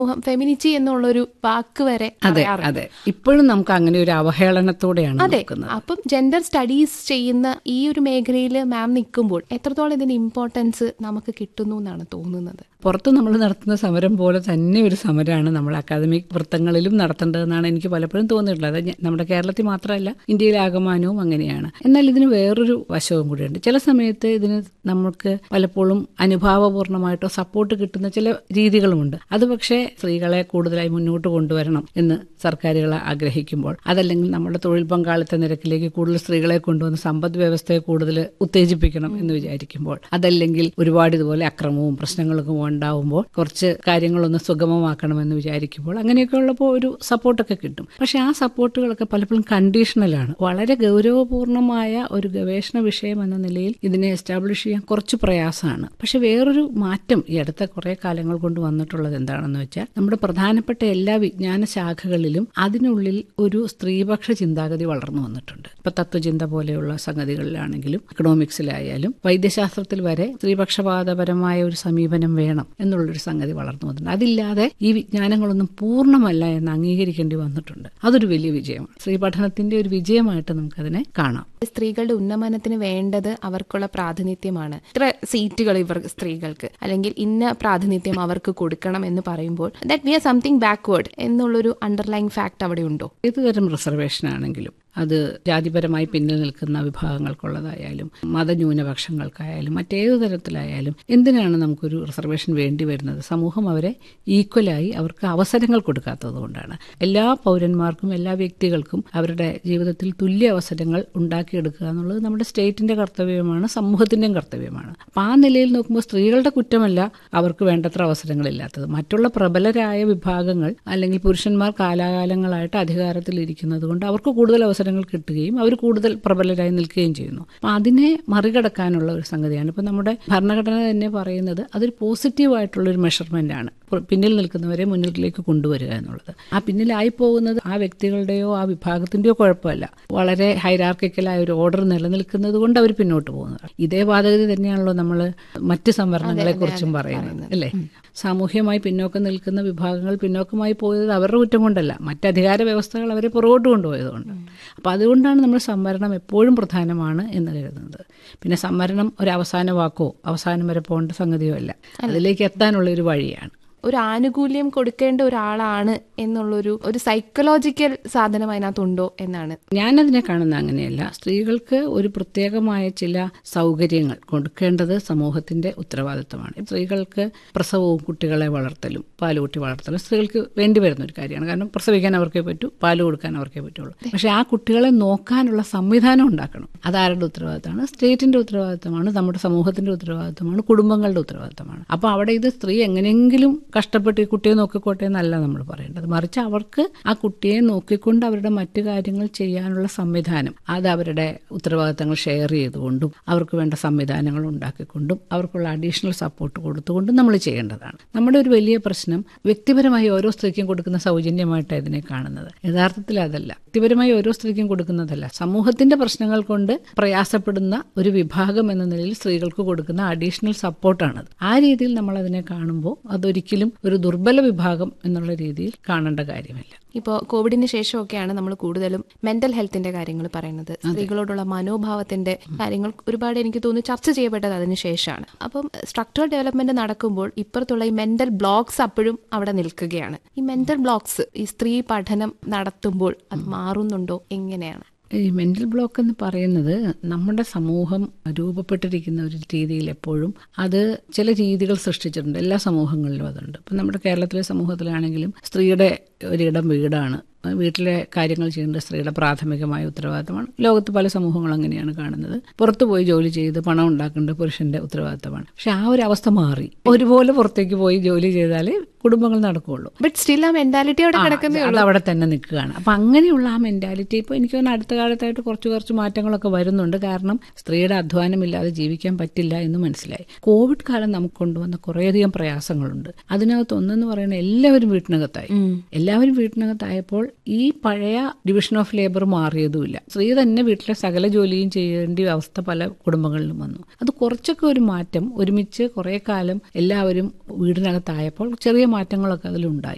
Femininity എന്നുള്ളൊരു വാക്ക് വരെ അതെ പറയാറുണ്ട്. അതെ ഇപ്പോഴും നമുക്ക് അങ്ങനെ ഒരു അവഹേളനത്തോടെയാണ് അതെ നോക്കുന്നത് അപ്പം ജെൻഡർ സ്റ്റഡീസ് ചെയ്യുന്ന ഈ ഒരു മേഖലയിൽ മാം നിൽക്കുമ്പോൾ എത്രത്തോളം ഇതിന്റെ ഇമ്പോർട്ടൻസ് നമുക്ക് കിട്ടുന്നു എന്നാണ് തോന്നുന്നത് പുറത്ത് നമ്മൾ നടത്തുന്ന സമരം പോലെ തന്നെ ഒരു സമരമാണ് നമ്മൾ അക്കാദമിക് വൃത്തങ്ങളിലും നടത്തേണ്ടതെന്നാണ് എനിക്ക് പലപ്പോഴും തോന്നിയിട്ടുള്ളത് അത് ഞ- നമ്മുടെ കേരളത്തിൽ മാത്രമല്ല ഇന്ത്യയിലാകമാനവും അങ്ങനെയാണ് എന്നാൽ ഇതിന് വേറൊരു വശവും കൂടിയുണ്ട് ചില സമയത്ത് ഇതിന് നമുക്ക് പലപ്പോഴും അനുഭാവപൂർണ്ണമായിട്ടോ സപ്പോർട്ട് കിട്ടുന്ന ചില രീതികളുമുണ്ട് അത് പക്ഷേ സ്ത്രീകളെ കൂടുതലായി മുന്നോട്ട് കൊണ്ടുവരണം എന്ന് സർക്കാരുകൾ ആഗ്രഹിക്കുമ്പോൾ അതല്ലെങ്കിൽ നമ്മുടെ തൊഴിൽ പങ്കാളിത്ത നിരക്കിലേക്ക് കൂടുതൽ സ്ത്രീകളെ കൊണ്ടുവന്ന് സമ്പദ് വ്യവസ്ഥയെ കൂടുതൽ ഉത്തേജിപ്പിക്കണം എന്ന് വിചാരിക്കുമ്പോൾ അതല്ലെങ്കിൽ ഒരുപാട് ഇതുപോലെ അക്രമവും പ്രശ്നങ്ങളൊക്കെ ഉണ്ടാവുമ്പോൾ കുറച്ച് കാര്യങ്ങളൊന്ന് സുഗമമാക്കണമെന്ന് വിചാരിക്കുമ്പോൾ അങ്ങനെയൊക്കെ ഉള്ളപ്പോൾ ഒരു സപ്പോർട്ടൊക്കെ കിട്ടും പക്ഷെ ആ സപ്പോർട്ടുകളൊക്കെ പലപ്പോഴും കണ്ടീഷണലാണ് വളരെ ഗൗരവപൂർണമായ ഒരു ഗവേഷണ വിഷയം എന്ന നിലയിൽ ഇതിനെ എസ്റ്റാബ്ലിഷ് ചെയ്യാൻ കുറച്ച് പ്രയാസമാണ് പക്ഷെ വേറൊരു മാറ്റം ഈ അടുത്ത കുറെ കാലങ്ങൾ കൊണ്ട് വന്നിട്ടുള്ളത് എന്താണെന്ന് വെച്ചാൽ നമ്മുടെ പ്രധാനപ്പെട്ട എല്ലാ വിജ്ഞാന ശാഖകളിലും അതിനുള്ളിൽ ഒരു സ്ത്രീപക്ഷ ചിന്താഗതി വളർന്നു വന്നിട്ടുണ്ട് ഇപ്പൊ തത്വചിന്ത പോലെയുള്ള സംഗതികളിലാണെങ്കിലും എക്കണോമിക്സിലായാലും വൈദ്യശാസ്ത്രത്തിൽ വരെ സ്ത്രീപക്ഷപാതപരമായ ഒരു സമീപനം വേണം എന്നുള്ളൊരു സംഗതി വളർന്നു വന്നിട്ടുണ്ട് അതില്ലാതെ ഈ വിജ്ഞാനങ്ങളൊന്നും പൂർണ്ണമല്ല എന്ന് അംഗീകരിക്കേണ്ടി വന്നിട്ടുണ്ട് അതൊരു വലിയ വിജയമാണ് സ്ത്രീ പഠനത്തിന്റെ ഒരു വിജയമായിട്ട് നമുക്കതിനെ കാണാം സ്ത്രീകളുടെ ഉന്നമനത്തിന് വേണ്ടത് അവർക്കുള്ള പ്രാതിനിധ്യമാണ് ഇത്ര സീറ്റുകൾ ഇവർ സ്ത്രീകൾക്ക് അല്ലെങ്കിൽ ഇന്ന പ്രാതിനിധ്യം അവർക്ക് കൊടുക്കണം എന്ന് പറയുമ്പോൾ that we are something backward എന്നുള്ളൊരു അണ്ടർലൈൻ ഫാക്ട് അവിടെ ഉണ്ടോ ഏതുതരം റിസർവേഷൻ ആണെങ്കിലും അത് ജാതിപരമായി പിന്നിൽ നിൽക്കുന്ന വിഭാഗങ്ങൾക്കുള്ളതായാലും മതന്യൂനപക്ഷങ്ങൾക്കായാലും മറ്റേതു തരത്തിലായാലും എന്തിനാണ് നമുക്കൊരു റിസർവേഷൻ വേണ്ടി വരുന്നത് സമൂഹം അവരെ ഈക്വലായി അവർക്ക് അവസരങ്ങൾ കൊടുക്കാത്തത് കൊണ്ടാണ് എല്ലാ പൗരന്മാർക്കും എല്ലാ വ്യക്തികൾക്കും അവരുടെ ജീവിതത്തിൽ തുല്യ അവസരങ്ങൾ ഉണ്ടാക്കിയെടുക്കുക എന്നുള്ളത് നമ്മുടെ സ്റ്റേറ്റിന്റെ കർത്തവ്യമാണ് സമൂഹത്തിന്റെയും കർത്തവ്യമാണ് അപ്പം ആ നിലയിൽ നോക്കുമ്പോൾ സ്ത്രീകളുടെ കുറ്റമല്ല അവർക്ക് വേണ്ടത്ര അവസരങ്ങളില്ലാത്തത് മറ്റുള്ള പ്രബലരായ വിഭാഗങ്ങൾ അല്ലെങ്കിൽ പുരുഷന്മാർ കാലാകാലങ്ങളായിട്ട് അധികാരത്തിൽ ഇരിക്കുന്നത് കൊണ്ട് അവർക്ക് കൂടുതൽ അവസരങ്ങൾ കിട്ടുകയും അവർ കൂടുതൽ പ്രബലരായി നിൽക്കുകയും ചെയ്യുന്നു അപ്പം അതിനെ മറികടക്കാനുള്ള ഒരു സംഗതിയാണ് ഇപ്പം നമ്മുടെ ഭരണഘടന തന്നെ പറയുന്നത് അതൊരു പോസിറ്റീവായിട്ടുള്ള ഒരു മെഷർമെന്റ് ആണ് പു- പിന്നിൽ നിൽക്കുന്നവരെ മുന്നിലേക്ക് കൊണ്ടുവരിക എന്നുള്ളത് ആ പിന്നിലായി പോകുന്നത് ആ വ്യക്തികളുടെയോ ആ വിഭാഗത്തിന്റെയോ കുഴപ്പമല്ല വളരെ ഹൈരാർക്കിക്കലായ ഒരു ഓർഡർ നിലനിൽക്കുന്നത് കൊണ്ട് അവർ പിന്നോട്ട് പോകുന്നത് ഇതേ വാദഗതി തന്നെയാണല്ലോ നമ്മൾ മറ്റ് സംവരണങ്ങളെ കുറിച്ചും പറയുന്നത് അല്ലേ സാമൂഹ്യമായി പിന്നോക്കം നിൽക്കുന്ന വിഭാഗങ്ങൾ പിന്നോക്കമായി പോയത് അവരുടെ കുറ്റം കൊണ്ടല്ല മറ്റ് അധികാര വ്യവസ്ഥകൾ അവരെ പുറകോട്ട് കൊണ്ടുപോയതുകൊണ്ട് അപ്പോൾ അതുകൊണ്ടാണ് നമ്മൾ സംവരണം എപ്പോഴും പ്രധാനമാണ് എന്ന് കരുതുന്നത് പിന്നെ സംവരണം ഒരു അവസാന വാക്കോ അവസാനം വരെ പോകേണ്ട സംഗതിയോ അല്ല അതിലേക്ക് എത്താനുള്ള ഒരു വഴിയാണ് ഒരു ആനുകൂല്യം കൊടുക്കേണ്ട ഒരാളാണ് എന്നുള്ളൊരു ഒരു സൈക്കോളജിക്കൽ സാധനം അതിനകത്തുണ്ടോ എന്നാണ് ഞാനതിനെ കാണുന്ന അങ്ങനെയല്ല സ്ത്രീകൾക്ക് ഒരു പ്രത്യേകമായ ചില സൗകര്യങ്ങൾ കൊടുക്കേണ്ടത് സമൂഹത്തിന്റെ ഉത്തരവാദിത്തമാണ് സ്ത്രീകൾക്ക് പ്രസവവും കുട്ടികളെ വളർത്തലും പാലുകുട്ടി വളർത്തലും സ്ത്രീകൾക്ക് വേണ്ടി വരുന്ന ഒരു കാര്യമാണ് കാരണം പ്രസവിക്കാൻ അവർക്കേ പറ്റൂ പാല് കൊടുക്കാൻ അവർക്കേ പറ്റുള്ളൂ പക്ഷെ ആ കുട്ടികളെ നോക്കാനുള്ള സംവിധാനം ഉണ്ടാക്കണം അതാരുടെ ഉത്തരവാദിത്തമാണ് സ്റ്റേറ്റിന്റെ ഉത്തരവാദിത്തമാണ് നമ്മുടെ സമൂഹത്തിന്റെ ഉത്തരവാദിത്തമാണ് കുടുംബങ്ങളുടെ ഉത്തരവാദിത്തമാണ് അപ്പോൾ അവിടെ ഇത് സ്ത്രീ എങ്ങനെയെങ്കിലും കഷ്ടപ്പെട്ട് ഈ കുട്ടിയെ നോക്കിക്കോട്ടെ എന്നല്ല നമ്മൾ പറയേണ്ടത് മറിച്ച് അവർക്ക് ആ കുട്ടിയെ നോക്കിക്കൊണ്ട് അവരുടെ മറ്റു കാര്യങ്ങൾ ചെയ്യാനുള്ള സംവിധാനം അത് അവരുടെ ഉത്തരവാദിത്തങ്ങൾ ഷെയർ ചെയ്തുകൊണ്ടും അവർക്ക് വേണ്ട സംവിധാനങ്ങൾ ഉണ്ടാക്കിക്കൊണ്ടും അവർക്കുള്ള അഡീഷണൽ സപ്പോർട്ട് കൊടുത്തുകൊണ്ടും നമ്മൾ ചെയ്യേണ്ടതാണ് നമ്മുടെ ഒരു വലിയ പ്രശ്നം വ്യക്തിപരമായി ഓരോ സ്ത്രീക്കും കൊടുക്കുന്ന സൗജന്യമായിട്ട് ഇതിനെ കാണുന്നത് യഥാർത്ഥത്തിൽ അതല്ല വ്യക്തിപരമായി ഓരോ സ്ത്രീക്കും കൊടുക്കുന്നതല്ല സമൂഹത്തിന്റെ പ്രശ്നങ്ങൾ കൊണ്ട് പ്രയാസപ്പെടുന്ന ഒരു വിഭാഗം എന്ന നിലയിൽ സ്ത്രീകൾക്ക് കൊടുക്കുന്ന അഡീഷണൽ സപ്പോർട്ടാണത് ആ രീതിയിൽ നമ്മൾ അതിനെ കാണുമ്പോൾ അതൊരിക്കലും ഒരു ദുർബല വിഭാഗം എന്നുള്ള രീതിയിൽ കാണേണ്ട കാര്യമില്ല ഇപ്പോൾ കോവിഡിന് ശേഷമൊക്കെയാണ് നമ്മൾ കൂടുതലും മെന്റൽ ഹെൽത്തിന്റെ കാര്യങ്ങൾ പറയുന്നത് സ്ത്രീകളോടുള്ള മനോഭാവത്തിന്റെ കാര്യങ്ങൾ ഒരുപാട് എനിക്ക് തോന്നുന്നു ചർച്ച ചെയ്യപ്പെട്ടത് അതിന് ശേഷമാണ് അപ്പം സ്ട്രക്ചറൽ ഡെവലപ്മെന്റ് നടക്കുമ്പോൾ ഇപ്പുറത്തുള്ള ഈ മെന്റൽ ബ്ലോക്സ് അപ്പോഴും അവിടെ നിൽക്കുകയാണ് ഈ മെന്റൽ ബ്ലോക്സ് ഈ സ്ത്രീ പഠനം നടത്തുമ്പോൾ അത് മാറുന്നുണ്ടോ എങ്ങനെയാണ് ഈ മെന്റൽ ബ്ലോക്ക് എന്ന് പറയുന്നത് നമ്മുടെ സമൂഹം രൂപപ്പെട്ടിരിക്കുന്ന ഒരു രീതിയിൽ എപ്പോഴും അത് ചില രീതികൾ സൃഷ്ടിച്ചിട്ടുണ്ട് എല്ലാ സമൂഹങ്ങളിലും അതുണ്ട് ഇപ്പം നമ്മുടെ കേരളത്തിലെ സമൂഹത്തിലാണെങ്കിലും സ്ത്രീയുടെ ഒരിടം വീടാണ് വീട്ടിലെ കാര്യങ്ങൾ ചെയ്യേണ്ടത് സ്ത്രീയുടെ പ്രാഥമികമായ ഉത്തരവാദിത്തമാണ് ലോകത്ത് പല സമൂഹങ്ങളും അങ്ങനെയാണ് കാണുന്നത് പുറത്തു പോയി ജോലി ചെയ്ത് പണം ഉണ്ടാക്കേണ്ടത് പുരുഷന്റെ ഉത്തരവാദിത്തമാണ് പക്ഷെ ആ ഒരു അവസ്ഥ മാറി ഒരുപോലെ പുറത്തേക്ക് പോയി ജോലി ചെയ്താലേ കുടുംബങ്ങൾ നടക്കുകയുള്ളൂ ബട്ട് സ്റ്റിൽ ആ മെന്റാലിറ്റി അവിടെ കിടക്കുന്നേ അത് അവിടെ തന്നെ നിൽക്കുകയാണ് അപ്പൊ അങ്ങനെയുള്ള ആ മെന്റാലിറ്റി ഇപ്പോൾ എനിക്ക് തോന്നുന്നു അടുത്ത കാലത്തായിട്ട് കുറച്ച് കുറച്ച് മാറ്റങ്ങളൊക്കെ വരുന്നുണ്ട് കാരണം സ്ത്രീയുടെ അധ്വാനമില്ലാതെ ജീവിക്കാൻ പറ്റില്ല എന്ന് മനസ്സിലായി കോവിഡ് കാലം നമുക്ക് കൊണ്ടുവന്ന കുറേയധികം പ്രയാസങ്ങളുണ്ട് അതിനകത്ത് ഒന്നെന്ന് പറയുന്നത് എല്ലാവരും വീട്ടിനകത്തായി എല്ലാവരും വീട്ടിനകത്തായപ്പോൾ ഈ പഴയ ഡിവിഷൻ ഓഫ് ലേബർ മാറിയതുമില്ല സ്ത്രീ തന്നെ വീട്ടിലെ സകല ജോലിയും ചെയ്യേണ്ട അവസ്ഥ പല കുടുംബങ്ങളിലും വന്നു അത് കുറച്ചൊക്കെ ഒരു മാറ്റം ഒരുമിച്ച് കുറേ കാലം എല്ലാവരും വീടിനകത്തായപ്പോൾ ചെറിയ മാറ്റങ്ങളൊക്കെ അതിലുണ്ടായി